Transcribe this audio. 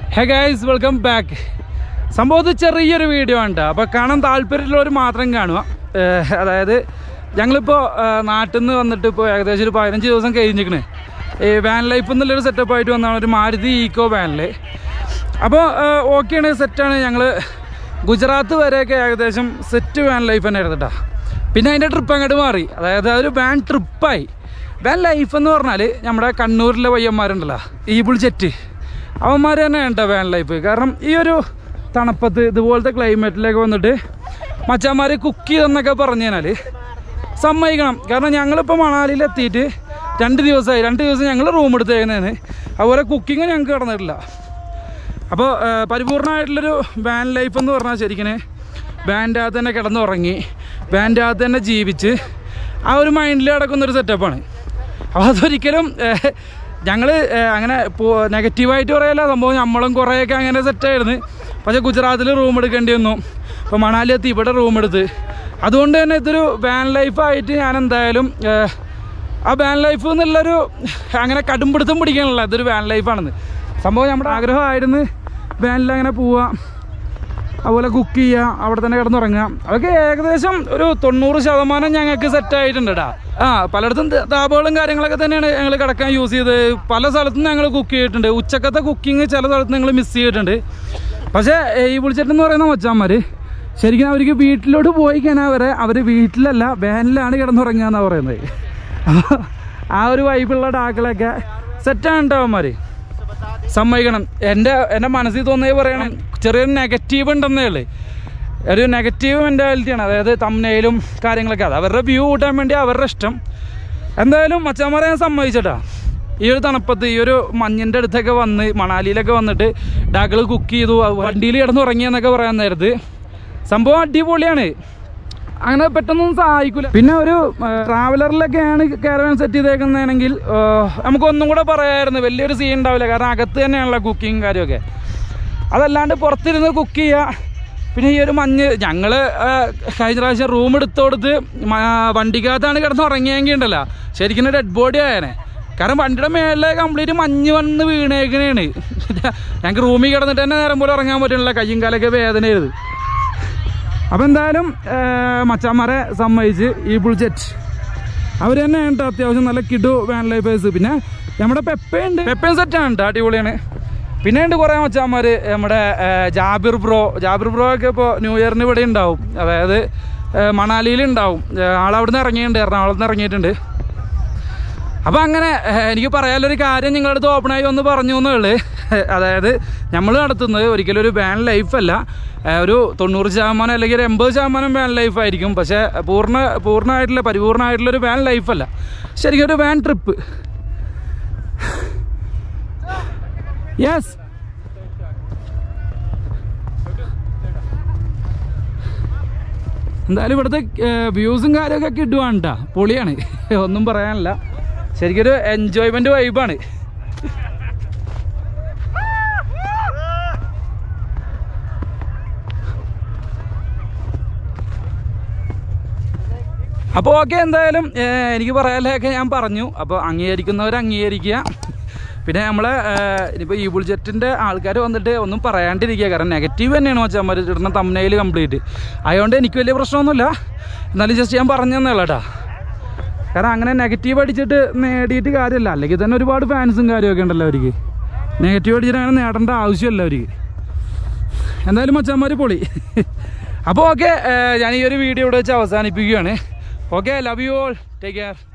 hey guys welcome back സംഭവത്തിൽ ചെറിയൊരു video ഉണ്ട് അപ്പോൾ കാണാൻ താല്പര്യമുള്ളവർ മാത്രം കാണുക ഏഹ് അതായത് ഞങ്ങളിപ്പോൾ നാട്ടിൽ നിന്ന് വന്നിട്ട് ഇപ്പോൾ ഏകദേശം ഒരു പതിനഞ്ച് ദിവസം കഴിഞ്ഞിരിക്കണേ ഈ വാൻ ലൈഫ് എന്നുള്ളൊരു സെറ്റപ്പ് ആയിട്ട് വന്നതാണ് ഒരു മാരുതി ഈക്കോ വാനിൽ അപ്പോൾ ഓക്കെയാണ് സെറ്റാണ് ഞങ്ങൾ ഗുജറാത്ത് വരെയൊക്കെ ഏകദേശം സെറ്റ് വാൻ ലൈഫ് തന്നെ ആയിരുന്നു പിന്നെ അതിൻ്റെ ട്രിപ്പ് അങ്ങോട്ട് മാറി അതായത് അതൊരു വാൻ ട്രിപ്പായി വാൻ ലൈഫ് എന്ന് പറഞ്ഞാൽ നമ്മുടെ കണ്ണൂരിലെ പയ്യന്മാരുണ്ടല്ലോ ഈബിൾ ജെറ്റ് അവന്മാർ തന്നെ ഉണ്ട് വാൻ ലൈഫ് കാരണം ഈ ഒരു തണുപ്പത്ത് ഇതുപോലത്തെ ക്ലൈമറ്റിലേക്ക് വന്നിട്ട് മച്ചാന്മാർ കുക്ക് ചെയ്തെന്നൊക്കെ പറഞ്ഞു കഴിഞ്ഞാൽ സമ്മതിക്കണം കാരണം ഞങ്ങളിപ്പോൾ മണാലിയിൽ എത്തിയിട്ട് രണ്ട് ദിവസമായി രണ്ട് ദിവസം ഞങ്ങൾ റൂം എടുത്തേക്കുന്നതിന് അതുപോലെ കുക്കിങ് ഞങ്ങൾക്ക് കിടന്നിട്ടില്ല അപ്പോൾ പരിപൂർണമായിട്ടുള്ളൊരു വാൻ ലൈഫ് എന്ന് പറഞ്ഞാൽ ശരിക്കും വാൻ്റെ അകത്ത് തന്നെ കിടന്നുറങ്ങി വാൻ്റെ അകത്ത് തന്നെ ജീവിച്ച് ആ ഒരു മൈൻഡിൽ കിടക്കുന്നൊരു സെറ്റപ്പാണ് അപ്പോൾ അതൊരിക്കലും ഞങ്ങൾ അങ്ങനെ നെഗറ്റീവായിട്ട് പറയല്ല സംഭവം നമ്മളും കുറേയൊക്കെ അങ്ങനെ സെറ്റായിരുന്നു പക്ഷേ ഗുജറാത്തിൽ റൂം എടുക്കേണ്ടി വന്നു അപ്പോൾ മണാലി എത്തി ഇവിടെ റൂം എടുത്ത് അതുകൊണ്ട് തന്നെ ഇതൊരു വാൻ ലൈഫായിട്ട് ഞാൻ എന്തായാലും ഏഹ്, ആ വാൻ ലൈഫ് എന്നുള്ളൊരു അങ്ങനെ കടുംപിടുത്തം പിടിക്കാനുള്ള ഇതൊരു വാൻ ലൈഫാണെന്ന് സംഭവം നമ്മുടെ ആഗ്രഹമായിരുന്നു വാനിൽ അങ്ങനെ പോവുക അതുപോലെ കുക്ക് ചെയ്യുക അവിടെ തന്നെ കിടന്നുറങ്ങുക അതൊക്കെ ഏകദേശം ഒരു തൊണ്ണൂറ് ശതമാനം ഞങ്ങൾക്ക് സെറ്റ് ആയിട്ടുണ്ട് കേട്ടോ ആ പലയിടത്തും ത- താപകളും കാര്യങ്ങളൊക്കെ തന്നെയാണ് ഞങ്ങൾ കിടക്കാൻ യൂസ് ചെയ്ത് പല സ്ഥലത്തും ഞങ്ങൾ കുക്ക് ചെയ്തിട്ടുണ്ട് ഉച്ചക്കത്തെ കുക്കിംഗ് ചില സ്ഥലത്ത് ഞങ്ങൾ മിസ് ചെയ്തിട്ടുണ്ട് പക്ഷേ ഈ വിളിച്ചിട്ടെന്ന് പറയുന്ന മച്ചാന്മാർ ശരിക്കും അവർക്ക് വീട്ടിലോട്ട് പോയി കഴിഞ്ഞാൽ വരെ അവർ വീട്ടിലല്ല വാനിലാണ് കിടന്നുറങ്ങുക എന്നാണ് പറയുന്നത് അപ്പോൾ ആ ഒരു വൈബുള്ള ഡാക്കളൊക്കെ സെറ്റാണ് കേട്ടോ അവന്മാർ സമ്മതിക്കണം എൻ്റെ എൻ്റെ മനസ്സിൽ തോന്നിയത് പറയണം ചെറിയൊരു നെഗറ്റീവ് ഉണ്ടെന്നേ ഉള്ളൂ ഒരു നെഗറ്റീവ് മെൻറ്റാലിറ്റിയാണ് അതായത് തമ്മനയിലും കാര്യങ്ങളൊക്കെ അത് അവരുടെ വ്യൂ കൂട്ടാൻ വേണ്ടി അവരുടെ ഇഷ്ടം എന്തായാലും മച്ചാന്മാരെ ഞാൻ സമ്മതിച്ചട്ടാ ഈ ഒരു തണുപ്പത്ത് ഈ ഒരു മഞ്ഞിൻ്റെ അടുത്തൊക്കെ വന്ന് മണാലിയിലൊക്കെ വന്നിട്ട് ഡാക്കൾ കുക്ക് ചെയ്തു വണ്ടിയിൽ കിടന്നുറങ്ങിയെന്നൊക്കെ പറയാൻ നേരത്ത് സംഭവം അടിപൊളിയാണ് അങ്ങനെ പെട്ടെന്നൊന്നും സഹായിക്കില്ല പിന്നെ ഒരു ട്രാവലറിലൊക്കെയാണ് കാരവാൻ സെറ്റ് ചെയ്തേക്കുന്നതാണെങ്കിൽ നമുക്ക് ഒന്നും കൂടെ പറയാമായിരുന്നു വലിയൊരു സീൻ ഉണ്ടാവില്ല കാരണം അകത്ത് തന്നെയാണല്ലോ കുക്കിങ് കാര്യമൊക്കെ അതല്ലാണ്ട് പുറത്തിരുന്ന് കുക്ക് ചെയ്യുക പിന്നെ ഈ ഒരു മഞ്ഞ് ഞങ്ങൾ കഴിഞ്ഞ പ്രാവശ്യം റൂം എടുത്തോടുത്ത് മ- വണ്ടിക്കകത്താണ് കിടന്ന് ഉറങ്ങിയെങ്കിൽ ഉണ്ടല്ലോ ശരിക്കും ഡെഡ് ബോഡി ആയേനെ കാരണം വണ്ടിയുടെ മേളിലെ കംപ്ലീറ്റ് മഞ്ഞ് വന്ന് വീണേക്കണേണ് ഞങ്ങൾക്ക് റൂമിൽ കിടന്നിട്ട് തന്നെ നേരം പോലെ ഉറങ്ങാൻ പറ്റണില്ല കയ്യും കാലൊക്കെ വേദന ചെയ്ത് അപ്പം എന്തായാലും മച്ചാന്മാരെ സമ്മതിച്ച് ഈ ബുൾജെറ്റ് അവർ തന്നെ ഉണ്ട് അത്യാവശ്യം നല്ല കിഡു വാൻ ലൈഫേഴ്സ് പിന്നെ നമ്മുടെ പെപ്പയുണ്ട് പെപ്പയും സെറ്റാണ് കേട്ടോ അടിപൊളിയാണ് പിന്നെ ഉണ്ട് കുറേ മച്ചാന്മാർ നമ്മുടെ ഏ, ജാബിർ ബ്രോ ജാബിർ ബ്രോ ഒക്കെ ഇപ്പോൾ ന്യൂ ഇയറിന് ഇവിടെ ഉണ്ടാവും അതായത് ഏ, മണാലിയിൽ ഉണ്ടാവും ഏ, ആളവിടുന്ന് ഇറങ്ങിയിട്ടുണ്ട് എറണാകുളത്ത് നിന്ന് ഇറങ്ങിയിട്ടുണ്ട് അപ്പോൾ അങ്ങനെ ഏഹ്, എനിക്ക് പറയാനുള്ളൊരു കാര്യം നിങ്ങളുടെ അടുത്ത് ഓപ്പണായി ഒന്ന് പറഞ്ഞു എന്നുള്ളൂ അതായത് നമ്മൾ നടത്തുന്നത് ഒരിക്കലും ഒരു വാൻ ലൈഫല്ല ഏഹ്, ഒരു തൊണ്ണൂറ് ശതമാനം അല്ലെങ്കിൽ ഒരു എൺപത് ശതമാനം വാൻ ലൈഫായിരിക്കും പക്ഷേ പൂർണ്ണ പൂർണ്ണമായിട്ടുള്ള പരിപൂർണ്ണമായിട്ടുള്ള ഒരു വാൻ ലൈഫല്ല ശരിക്കും ഒരു വാൻ ട്രിപ്പ് യെസ് എന്തായാലും ഇവിടുത്തെ വ്യൂസും കാര്യമൊക്കെ കിട്ടുവാണ് കേട്ടോ പൊളിയാണ് ഒന്നും പറയാനില്ല ശരിക്കൊരു എൻജോയ്മെന്റ് വൈബാണ് അപ്പോൾ ഓക്കെ എന്തായാലും ഏഹ്, എനിക്ക് പറയാനൊക്കെ ഞാൻ പറഞ്ഞു അപ്പോൾ അംഗീകരിക്കുന്നവർ അംഗീകരിക്കുക പിന്നെ നമ്മളെ ഇനിയിപ്പോൾ ഈ ബുൾജെറ്റിൻ്റെ ആൾക്കാർ വന്നിട്ട് ഒന്നും പറയാണ്ടിരിക്കുക കാരണം നെഗറ്റീവ് തന്നെയാണ് മച്ചാന്മാർ ഇടുന്ന തമ്മനയിൽ കംപ്ലീറ്റ് അതുകൊണ്ട് എനിക്ക് വലിയ പ്രശ്നമൊന്നുമില്ല എന്നാലും ജസ്റ്റ് ഞാൻ പറഞ്ഞു തന്നേളാ കേട്ടോ കാരണം അങ്ങനെ നെഗറ്റീവ് അടിച്ചിട്ട് നേടിയിട്ട് കാര്യമില്ല അല്ലെങ്കിൽ തന്നെ ഒരുപാട് ഫാൻസും കാര്യമൊക്കെ ഉണ്ടല്ലോ അവർക്ക് നെഗറ്റീവ് അടിച്ചിട്ട് അങ്ങനെ നേടേണ്ട ആവശ്യമില്ല അവർക്ക് എന്തായാലും മച്ചാന്മാർ പൊളി അപ്പോൾ ഓക്കെ ഞാൻ ഈ ഒരു വീഡിയോ ഇവിടെ വെച്ച് അവസാനിപ്പിക്കുകയാണ് okay love you all take care